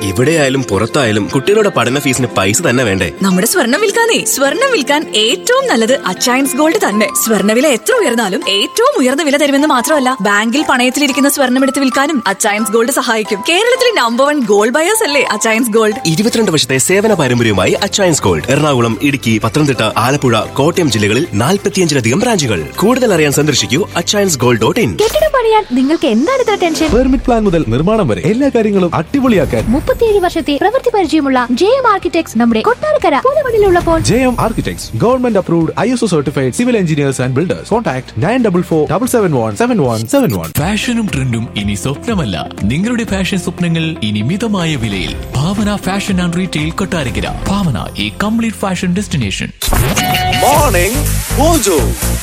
ഇവിടെയായാലും പുറത്തായാലും കുട്ടികളുടെ പഠന ഫീസിന് പൈസ തന്നെ വേണ്ടേ നമ്മുടെ സ്വർണം വിൽക്കാനേ സ്വർണം വിൽക്കാൻ ഏറ്റവും നല്ലത് അച്ചയൻസ് ഗോൾഡ് തന്നെ സ്വർണ്ണവില എത്ര ഉയർന്നാലും ഏറ്റവും ഉയർന്ന വില തരുമെന്ന് മാത്രമല്ല ബാങ്കിൽ പണയത്തിലിരിക്കുന്ന സ്വർണം എടുത്ത് വിൽക്കാനും അച്ചയൻസ് ഗോൾഡ് സഹായിക്കും കേരളത്തിലെ നമ്പർ വൺ ഗോൾഡ് ബയേഴ്സ് അല്ലേ അച്ചയൻസ് ഗോൾഡ് ഇരുപത്തിരണ്ട് വർഷത്തെ സേവന പാരമ്പര്യവുമായി അച്ചയൻസ് ഗോൾഡ് എറണാകുളം ഇടുക്കി പത്തനംതിട്ട ആലപ്പുഴ കോട്ടയം ജില്ലകളിൽ നാൽപ്പത്തിയഞ്ചിലധികം ബ്രാഞ്ചുകൾ കൂടുതൽ അറിയാൻ സന്ദർശിക്കൂ അച്ചയൻസ് ഗോൾഡ് ഡോട്ട് ഇൻ കെട്ടിടം പണിയാൻ നിങ്ങൾക്ക് എന്താണ് ഇത്ര ടെൻഷൻ പെർമിറ്റ് പ്ലാൻ മുതൽ നിർമ്മാണം വരെ എല്ലാ കാര്യങ്ങളും അടിപൊളിയാക്കാൻ മുപ്പത്തിയേഴ് വർഷത്തെ പ്രവൃത്തി പരിചയമുള്ള ജെ എം ആർക്കിടെക്ട്സ് നമ്മുടെ കൊട്ടാരക്കര പൂലമണിലുള്ളപ്പോൾ J M architects government approved I S O certified civil engineers and builders contact nine double four double seven one seven one seven one ഫാഷനും ട്രെൻഡും ഇനി സ്വപ്നമല്ല നിങ്ങളുടെ ഫാഷൻ സ്വപ്നങ്ങൾ ഇനി മിതമായ വിലയിൽ Bhavana fashion and retail Kottarakkara Bhavana ഈ complete fashion destination morning mojo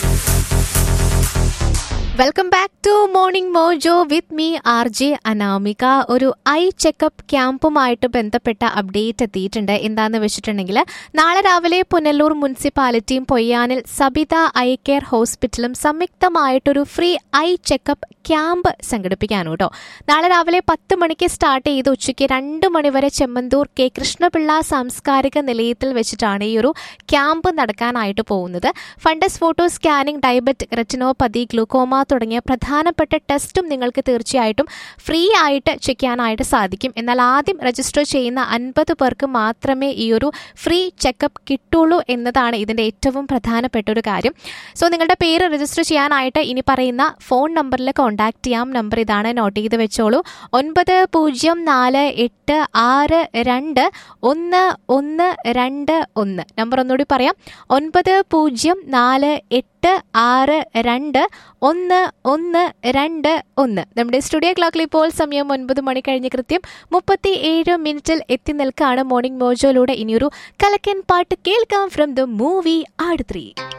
welcome back to morning mojo with me R J Anamika ഒരു ഐ ചെക്കപ്പ് ക്യാമ്പുമായിട്ട് ബന്ധപ്പെട്ട അപ്ഡേറ്റ് എത്തിയിട്ടുണ്ട് എന്താന്ന് വെച്ചിട്ടുണ്ടെങ്കിൽ നാളെ രാവിലെ പുനലൂർ മുനിസിപ്പാലിറ്റിയും പൊയ്യാനിൽ സബിത ഐ കെയർ ഹോസ്പിറ്റലും സംയുക്തമായിട്ടൊരു ഫ്രീ ഐ ചെക്കപ്പ് ക്യാമ്പ് സംഘടിപ്പിക്കാനും കേട്ടോ നാളെ രാവിലെ പത്ത് മണിക്ക് സ്റ്റാർട്ട് ചെയ്ത് ഉച്ചയ്ക്ക് രണ്ട് മണിവരെ ചെമ്മന്തൂർ കെ കൃഷ്ണപിള്ള സാംസ്കാരിക നിലയത്തിൽ വെച്ചിട്ടാണ് ഈ ഒരു ക്യാമ്പ് നടക്കാനായിട്ട് പോകുന്നത് fundus photo scanning diabetic retinopathy glaucoma തുടങ്ങിയ പ്രധാനപ്പെട്ട ടെസ്റ്റും നിങ്ങൾക്ക് തീർച്ചയായിട്ടും ഫ്രീ ആയിട്ട് ചെക്ക് ചെയ്യാനായിട്ട് സാധിക്കും എന്നാൽ ആദ്യം രജിസ്റ്റർ ചെയ്യുന്ന അൻപത് പേർക്ക് മാത്രമേ ഈ ഒരു ഫ്രീ ചെക്കപ്പ് കിട്ടുള്ളൂ എന്നതാണ് ഇതിൻ്റെ ഏറ്റവും പ്രധാനപ്പെട്ട ഒരു കാര്യം സോ നിങ്ങളുടെ പേര് രജിസ്റ്റർ ചെയ്യാനായിട്ട് ഇനി പറയുന്ന ഫോൺ നമ്പറിൽ കോൺടാക്ട് ചെയ്യാം നമ്പർ ഇതാണ് നോട്ട് ചെയ്ത് വെച്ചോളൂ ഒൻപത് പൂജ്യം നാല് എട്ട് ആറ് രണ്ട് ഒന്ന് ഒന്ന് രണ്ട് ഒന്ന് നമ്പർ ഒന്നുകൂടി പറയാം ഒൻപത് പൂജ്യം നാല് എട്ട് ആറ് രണ്ട് ഒന്ന് ഒന്ന് രണ്ട് ഒന്ന് നമ്മുടെ സ്റ്റുഡിയോ ക്ലോക്കിൽ ഇപ്പോൾ സമയം ഒൻപത് മണി കഴിഞ്ഞ് കൃത്യം മുപ്പത്തി ഏഴ് മിനിറ്റിൽ എത്തി നിൽക്കാണ് മോർണിംഗ് മോജോയിലൂടെ ഇനിയൊരു കലക്കൻ പാട്ട് കേൾക്കാം from the movie Aadu three